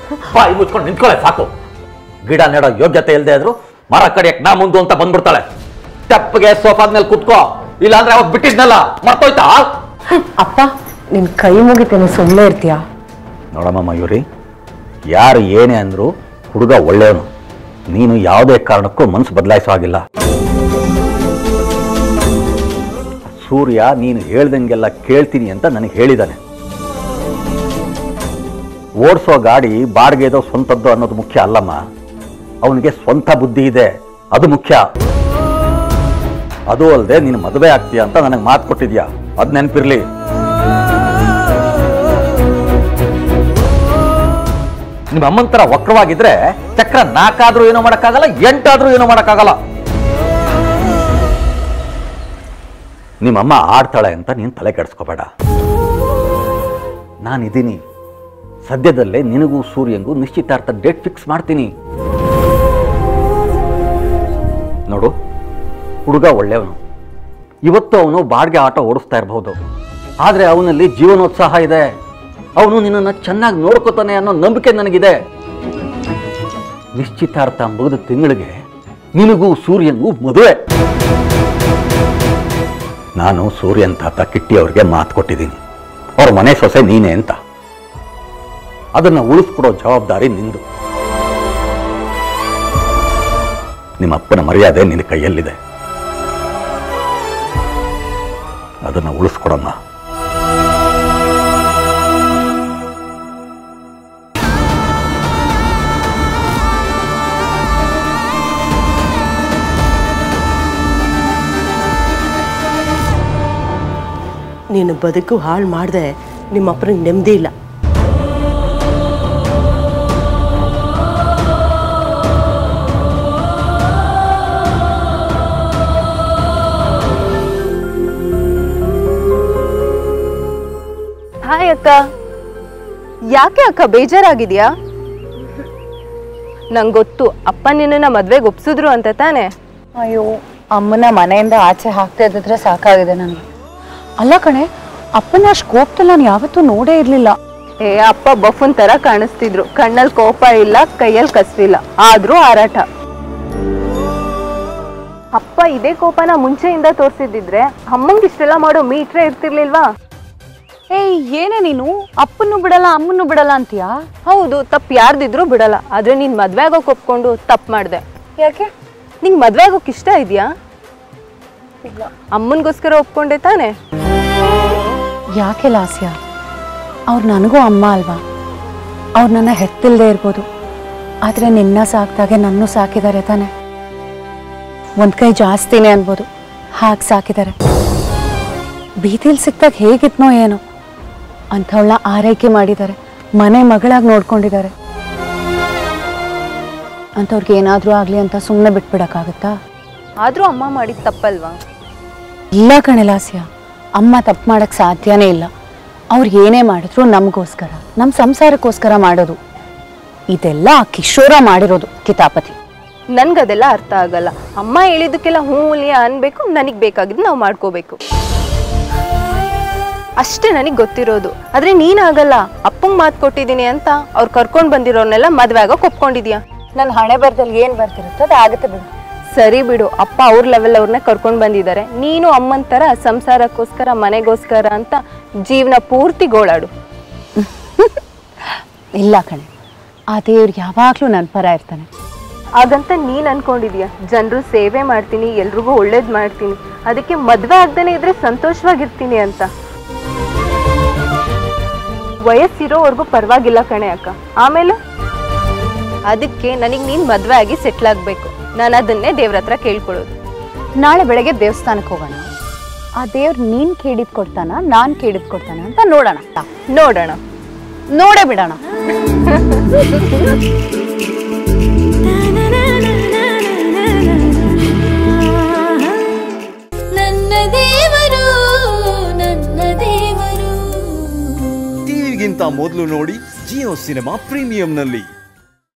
ಬಾಯಿ ಮುಚ್ಕೊಂಡು ನಿಂತ್ಕೊಳ್ಳೆ ಸಾಕು ಗಿಡ ನೆಡೋ ಯೋಗ್ಯತೆ ಇಲ್ಲದೆ ಇದ್ರು ಮರ ಕಡಿಯಕ್ ನಾ ಮುಂದು ಅಂತ ಬಂದ್ಬಿಡ್ತಾಳೆ ತೆಪ್ಪಗೆ ಸೋಫಾದ ಮೇಲೆ ಕುತ್ಕೋ ಇಲ್ಲಾಂದ್ರೆ ಅವಾಗ ಬಿಟ್ಟಿದ್ನಲ್ಲ ಮರ್ತೋಯ್ತಾ ಅಪ್ಪ ನಿನ್ ಕೈ ಮುಗಿತೇನೆ ಸುಮ್ಮನೆ ಇರ್ತೀಯಾ ನೋಡಮ್ಮ ಮಯೂರಿ ಯಾರು ಏನೇ ಅಂದ್ರು ಹುಡುಗ ಒಳ್ಳೆಯವನು ನೀನು ಯಾವುದೇ ಕಾರಣಕ್ಕೂ ಮನಸ್ಸು ಬದಲಾಯಿಸೋ ಹಾಗಿಲ್ಲ ಸೂರ್ಯ ನೀನು ಹೇಳ್ದಂಗೆಲ್ಲ ಕೇಳ್ತೀನಿ ಅಂತ ನನಗೆ ಹೇಳಿದ್ದಾನೆ ಓಡಿಸೋ ಗಾಡಿ ಬಾಡಿಗೆದೋ ಸ್ವಂತದ್ದು ಅನ್ನೋದು ಮುಖ್ಯ ಅಲ್ಲಮ್ಮ ಅವನಿಗೆ ಸ್ವಂತ ಬುದ್ಧಿ ಇದೆ ಅದು ಮುಖ್ಯ ಅದು ಅಲ್ಲದೆ ನೀನು ಮದುವೆ ಆಗ್ತೀಯ ಅಂತ ನನಗೆ ಮಾತು ಕೊಟ್ಟಿದ್ಯಾ ಅದು ನೆನಪಿರ್ಲಿ ನಿಮ್ಮ ಅಮ್ಮನ ತರ ವಕ್ರವಾಗಿದ್ರೆ ಚಕ್ರ ನಾಲ್ಕಾದ್ರೂ ಏನೋ ಮಾಡಕ್ಕಾಗಲ್ಲ ಎಂಟಾದ್ರೂ ಏನೋ ಮಾಡಕ್ಕಾಗಲ್ಲ ನಿಮ್ಮಮ್ಮ ಆಡ್ತಾಳೆ ಅಂತ ನೀನು ತಲೆ ಕೆಡಿಸ್ಕೋಬೇಡ ನಾನಿದ್ದೀನಿ ಸದ್ಯದಲ್ಲೇ ನಿನಗೂ ಸೂರ್ಯಂಗೂ ನಿಶ್ಚಿತಾರ್ಥ ಡೇಟ್ ಫಿಕ್ಸ್ ಮಾಡ್ತೀನಿ ನೋಡು ಹುಡುಗ ಒಳ್ಳೆಯವನು ಇವತ್ತು ಅವನು ಬಾಡಿಗೆ ಆಟೋ ಓಡಿಸ್ತಾ ಇರಬಹುದು ಆದರೆ ಅವನಲ್ಲಿ ಜೀವನೋತ್ಸಾಹ ಇದೆ ಅವನು ನಿನ್ನನ್ನು ಚೆನ್ನಾಗಿ ನೋಡ್ಕೋತಾನೆ ಅನ್ನೋ ನಂಬಿಕೆ ನನಗಿದೆ ನಿಶ್ಚಿತಾರ್ಥ ಮುಗಿದ ತಿಂಗಳಿಗೆ ನಿನಗೂ ಸೂರ್ಯನಿಗೂ ಮದುವೆ ನಾನು ಸೂರ್ಯನ್ ತಾತ ಕಿಟ್ಟಿ ಅವ್ರಿಗೆ ಮಾತು ಕೊಟ್ಟಿದ್ದೀನಿ ಅವ್ರ ಮನೆ ಸೊಸೆ ನೀನೇ ಅಂತ ಅದನ್ನು ಉಳಿಸ್ಕೊಡೋ ಜವಾಬ್ದಾರಿ ನಿಂದು ನಿಮ್ಮ ಅಪ್ಪನ ಮರ್ಯಾದೆ ನಿನ್ನ ಕೈಯಲ್ಲಿದೆ ಅದನ್ನು ಉಳಿಸ್ಕೊಡಮ್ಮ ನೀನು ಬದುಕು ಹಾಳು ಮಾಡಿದೆ ನಿಮ್ಮ ಅಪ್ಪನಿಗೆ ನೆಮ್ಮದಿ ಇಲ್ಲ ಹಾಯ್ ಅಕ್ಕ ಯಾಕೆ ಅಕ್ಕ ಬೇಜಾರಾಗಿದ್ಯಾ ನಂಗೆ ಗೊತ್ತು ಅಪ್ಪ ನಿನ್ನನ್ನ ಮದ್ವೆಗೆ ಒಪ್ಸಿದ್ರು ಅಂತ ತಾನೆ ಅಯ್ಯೋ ಅಮ್ಮನ ಮನೆಯಿಂದ ಆಚೆ ಹಾಕ್ತಾ ಇದ್ದಿದ್ರೆ ಸಾಕಾಗಿದೆ ನನಗೆ ಅಲ್ಲ ಕಣೆ ಅಪ್ಪನ ಅಷ್ಟು ಕೋಪದಲ್ಲಿ ನಾನು ಯಾವತ್ತೂ ನೋಡೇ ಇರಲಿಲ್ಲ ಏ ಅಪ್ಪ ಬಫುನ್ ತರ ಕಾಣಿಸ್ತಿದ್ರು ಕಣ್ಣಲ್ಲಿ ಕೋಪ ಇಲ್ಲ ಕೈಯಲ್ಲಿ ಕಸ್ವಿಲ್ಲ ಆದ್ರೂ ಹಾರಾಟ ಅಪ್ಪ ಇದೇ ಕೋಪನ ಮುಂಚೆಯಿಂದ ತೋರ್ಸಿದ್ದಿದ್ರೆ ಅಮ್ಮಂಗೆ ಇಷ್ಟೆಲ್ಲ ಮಾಡೋ ಮೀಟ್ರೇ ಇರ್ತಿರ್ಲಿಲ್ವಾ ಏಯ್ ಏನೇ ನೀನು ಅಪ್ಪನ್ನು ಬಿಡಲ್ಲ ಅಮ್ಮನ್ನು ಬಿಡಲ್ಲ ಅಂತೀಯಾ ಹೌದು ತಪ್ಪು ಯಾರ್ದಿದ್ರು ಬಿಡಲ್ಲ ಆದ್ರೆ ನೀನ್ ಮದ್ವೆ ಆಗೋಕ್ ಒಪ್ಕೊಂಡು ತಪ್ಪು ಮಾಡ್ದೆ ಯಾಕೆ ನಿಂಗ್ ಮದ್ವೆ ಆಗೋಕ್ ಇಷ್ಟ ಇದೆಯಾ ಅಮ್ಮನ್ಗೋಸ್ಕರ ಒಪ್ಕೊಂಡೆ ತಾನೆ ಯಾಕೆ ಲಾಸ್ಯ ಅವ್ರು ನನಗೂ ಅಮ್ಮ ಅಲ್ವಾ ಅವ್ರು ನನ್ನ ಹೆತ್ತಿಲ್ದೇ ಇರ್ಬೋದು ಆದರೆ ನಿನ್ನ ಸಾಕ್ದಾಗೆ ನನ್ನೂ ಸಾಕಿದ್ದಾರೆ ತಾನೆ ಒಂದು ಕೈ ಜಾಸ್ತಿನೇ ಅನ್ಬೋದು ಹಾಗೆ ಸಾಕಿದ್ದಾರೆ ಬೀದಿಲಿ ಸಿಕ್ದಾಗ ಹೇಗಿದ್ನೋ ಏನೋ ಅಂಥವಳನ್ನ ಆರೈಕೆ ಮಾಡಿದ್ದಾರೆ ಮನೆ ಮಗಳಾಗಿ ನೋಡ್ಕೊಂಡಿದ್ದಾರೆ ಅಂಥವ್ರಿಗೆ ಏನಾದರೂ ಆಗಲಿ ಅಂತ ಸುಮ್ಮನೆ ಬಿಟ್ಬಿಡಕ್ಕಾಗತ್ತಾ ಆದ್ರೂ ಅಮ್ಮ ಮಾಡಿದ ತಪ್ಪಲ್ವಾ ಇಲ್ಲ ಕಣೆ ಲಾಸ್ಯ ಅಮ್ಮ ತಪ್ಪು ಮಾಡಕ್ ಸಾಧ್ಯನೇ ಇಲ್ಲ ಅವ್ರು ಏನೇ ಮಾಡಿದ್ರು ನಮಗೋಸ್ಕರ ನಮ್ಮ ಸಂಸಾರಕ್ಕೋಸ್ಕರ ಮಾಡೋದು ಇದೆಲ್ಲ ಆ ಕಿಶೋರ ಮಾಡಿರೋದು ಕಿತಾಪತಿ ನನ್ಗದೆಲ್ಲ ಅರ್ಥ ಆಗಲ್ಲ ಅಮ್ಮ ಹೇಳಿದ್ದಕ್ಕೆಲ್ಲ ಹ್ಞೂ ಇಲ್ಲಿ ಅನ್ಬೇಕು ನನಗ್ ಬೇಕಾಗಿದ್ದು ನಾವು ಮಾಡ್ಕೋಬೇಕು ಅಷ್ಟೇ ನನಗ್ ಗೊತ್ತಿರೋದು ಆದ್ರೆ ನೀನಾಗಲ್ಲ ಅಪ್ಪಂಗ್ ಮಾತು ಕೊಟ್ಟಿದ್ದೀನಿ ಅಂತ ಅವ್ರು ಕರ್ಕೊಂಡ್ ಬಂದಿರೋರ್ನೆಲ್ಲ ಮದ್ವೆ ಆಗೋಕ್ ಒಪ್ಕೊಂಡಿದ್ಯಾ ನನ್ನ ಹಣೆ ಬರ್ದಲ್ಲಿ ಏನು ಬರ್ತಿರುತ್ತೋ ಅದು ಆಗುತ್ತೆ ಬಿಡು ಸರಿ ಬಿಡು ಅಪ್ಪ ಅವ್ರ ಲೆವೆಲ್ ಅವ್ರನ್ನ ಕರ್ಕೊಂಡ್ ಬಂದಿದ್ದಾರೆ ನೀನು ಅಮ್ಮನ್ ತರ ಸಂಸಾರಕ್ಕೋಸ್ಕರ ಮನೆಗೋಸ್ಕರ ಅಂತ ಜೀವನ ಪೂರ್ತಿ ಗೋಳಾಡು ಇಲ್ಲ ಕಣೆ ಆ ದೇವ್ರು ಯಾವಾಗಲೂ ನನ್ನ ಪರ ಇರ್ತಾನೆ ಹಾಗಂತ ನೀನ್ ಅನ್ಕೊಂಡಿದ್ಯಾ ಜನರು ಸೇವೆ ಮಾಡ್ತೀನಿ ಎಲ್ರಿಗೂ ಒಳ್ಳೇದ್ ಮಾಡ್ತೀನಿ ಅದಕ್ಕೆ ಮದ್ವೆ ಆಗ್ದೇನೆ ಇದ್ರೆ ಸಂತೋಷವಾಗಿರ್ತೀನಿ ಅಂತ ವಯಸ್ಸಿರೋವರೆಗೂ ಪರವಾಗಿಲ್ಲ ಕಣೆ ಅಕ್ಕ ಆಮೇಲೆ ಅದಕ್ಕೆ ನನಗೆ ನೀನ್ ಮದ್ವೆ ಆಗಿ ಸೆಟ್ಲ್ ಆಗ್ಬೇಕು ನಾನು ಅದನ್ನೇ ದೇವ್ರ ಹತ್ರ ಕೇಳ್ಕೊಳ್ಳೋದು ನಾಳೆ ಬೆಳಗ್ಗೆ ದೇವಸ್ಥಾನಕ್ಕೆ ಹೋಗೋಣ ಆ ದೇವ್ರು ನೀನು ಕೇಳಿದ್ ಕೊಡ್ತಾನ ನಾನು ಕೇಳಿದ್ ಕೊಡ್ತಾನ ಅಂತ ನೋಡೋಣ ನೋಡೋಣ ನೋಡೇ ಬಿಡೋಣ ನನ್ನ ದೇವರು ನನ್ನ ದೇವರು ಟಿವಿಗಿಂತ ಮೊದಲು ನೋಡಿ ಜಿಯೋ ಸಿನಿಮಾ ಪ್ರೀಮಿಯಂನಲ್ಲಿ